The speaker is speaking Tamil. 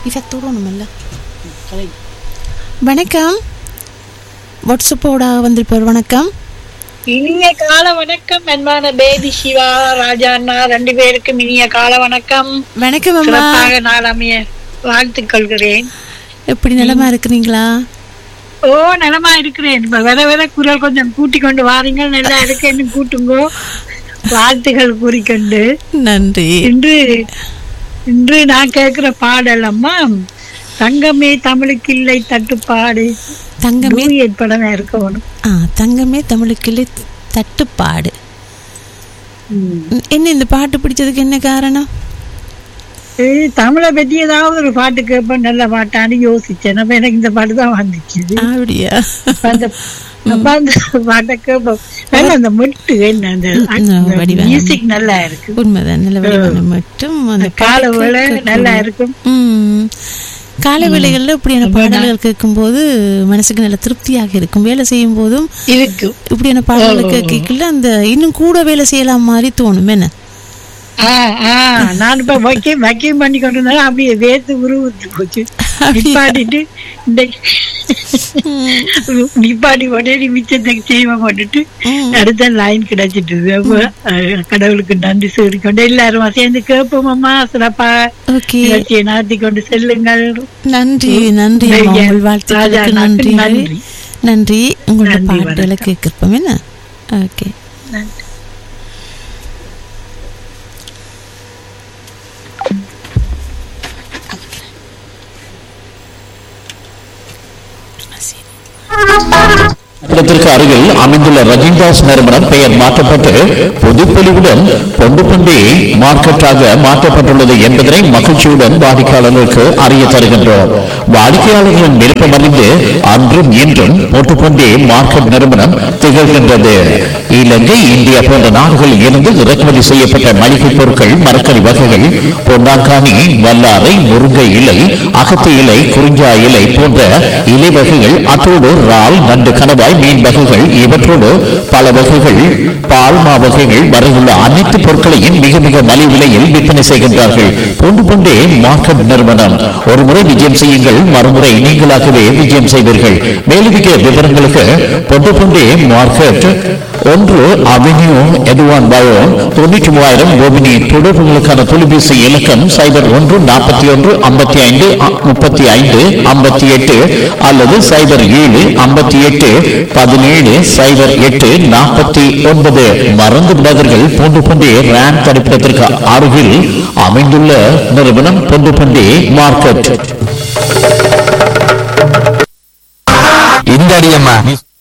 இவ தூரணுமில்ல வணக்கம் வாட்ஸ்அப்போட வந்திருப்பார் வணக்கம் இனிய கால வணக்கம் அன்பான பேபி சிவா ராஜா அண்ணா ரெண்டு பேருக்கும் இனிய கால வணக்கம் வணக்கம் அம்மா சிறப்பாக நாள் அமைய வாழ்த்துக் கொள்கிறேன் எப்படி நிலமா இருக்கிறீங்களா ஓ நலமா இருக்கிறேன் இப்ப வர வர குரல் கொஞ்சம் கூட்டி கொண்டு வாரீங்க நல்லா இருக்கேன்னு கூட்டுங்கோ வாழ்த்துகள் கூறிக்கொண்டு நன்றி இன்று இன்று நான் கேட்கிற பாடல் அம்மா தங்கமே தமிழுக்கு இல்லை தட்டுப்பாடு தங்கமே டூயட் படமே இருக்கணும் ஆ தங்கமே தமிழுக்கு இல்லை தட்டுப்பாடு ம், என்ன இந்த பாட்டு பிடிச்சதுக்கு என்ன காரணம் ஏய், தமிழை பத்தி ஏதாவது ஒரு பாட்டு கேட்பேன் நல்ல பாட்டான்னு யோசிச்சேன் அப்ப எனக்கு இந்த பாட்டு தான் வந்துச்சு அப்படியா அப்ப அந்த அப்ப அந்த பாட்டை கேட்போம் நல்ல அந்த மெட்டு என்ன அந்த ம், வடிவான மியூசிக் நல்லா இருக்கு உண்மைதான் நல்ல வடிவான மட்டும் அந்த கால பாட்டு வேளை கேட்க- நல்லா இருக்கும் ம். காலை வேளைகள்ல இப்படியான பாடல்கள் கேட்கும்போது மனசுக்கு நல்ல திருப்தியாக இருக்கும் வேலை செய்யும் போதும் இருக்கு இப்படியான பாடல்கள் கேட்கல அந்த இன்னும் கூட வேலை செய்யலாம் மாதிரி தோணும் என்ன ஆஹ் ஆஹ் நான் இப்ப வைக்கியம் வைக்கியம் பண்ணி கொண்டு இருந்தாலும் அப்படியே வேத்து உருவத்து போச்சு நிப்பாட்டிட்டு இந்த நிப்பாட்டி உடனே மிச்சத்தை செய்வ போட்டுட்டு அடுத்த லைன் கிடைச்சிட்டு அப்ப, அஹ், கடவுளுக்கு நன்றி சொல்லிக்கொண்டு எல்லாரும் சேர்ந்து கேட்போம் அம்மா சிறப்பா ஓகே நிகழ்ச்சியை நடத்தி கொண்டு செல்லுங்கள் நன்றி நன்றி அம்மா. ஐயா, உங்கள் வாழ்த்துக்களுக்கு ராஜா, நன்றி நன்றி. நன்றி உங்களோட நன்றி, பாட்டுகளை வணக்கம். கேட்கிறப்போம் என்ன ஓகே நன்றி. இடத்திற்கு அருகில் அமைந்துள்ள ரஜினிதாஸ் நிறுவனம் பெயர் மாற்றப்பட்டு பொதுப்பொலிவுடன் பொண்டுப்பண்டி மார்க்கெட்டாக மாற்றப்பட்டுள்ளது என்பதனை மகிழ்ச்சியுடன் வாடிக்கையாளர்களுக்கு அறிய தருகின்றோம் வாடிக்கையாளர்களின் விருப்பம் அறிந்து அன்றும் இன்றும் பொட்டுப்பண்டி மார்க்கெட் நிறுவனம் திகழ்கின்றது இலங்கை இந்தியா போன்ற நாடுகளில் இருந்து இறக்குமதி செய்யப்பட்ட மளிகை பொருட்கள் மரக்கறி வகைகள் பொன்னாங்கானி வல்லாரை முருங்கை இலை அகத்தி இலை குறிஞ்சா இலை போன்ற இலை வகைகள் அத்தோடு இறால் நண்டு கணவாய் மீன் வகைகள் இவற்றோடு பல வகைகள் பால்மா வகைகள் வரையுள்ள அனைத்து பொருட்களையும் மிக மிக மலிவு விலையில் விற்பனை செய்கின்றார்கள் பொண்டு பொண்டே மார்க்கெட் நிறுவனம் ஒரு முறை விஜயம் செய்யுங்கள் மறுமுறை நீங்களாகவே விஜயம் செய்வீர்கள் மேலதிக விவரங்களுக்கு பொண்டு பொண்டே மார்க்கெட் ஒன்று அவென்யூ எதுவான் பயோ தொண்ணூற்றி மூவாயிரம் கோபினி தொடர்புகளுக்கான தொலைபேசி இலக்கம் சைபர் ஒன்று நாற்பத்தி ஒன்று ஐம்பத்தி ஐந்து முப்பத்தி ஐந்து ஐம்பத்தி எட்டு அல்லது சைபர் ஏழு ஐம்பத்தி எட்டு பதினேழு சைபர் எட்டு நாற்பத்தி ஒன்பது மறந்து விடாதீர்கள் பூண்டு பண்டி ரேம் தடுப்பிடத்திற்கு அருகில் அமைந்துள்ள நிறுவனம் பூண்டு பண்டி மார்க்கெட் இந்த அடியம்மா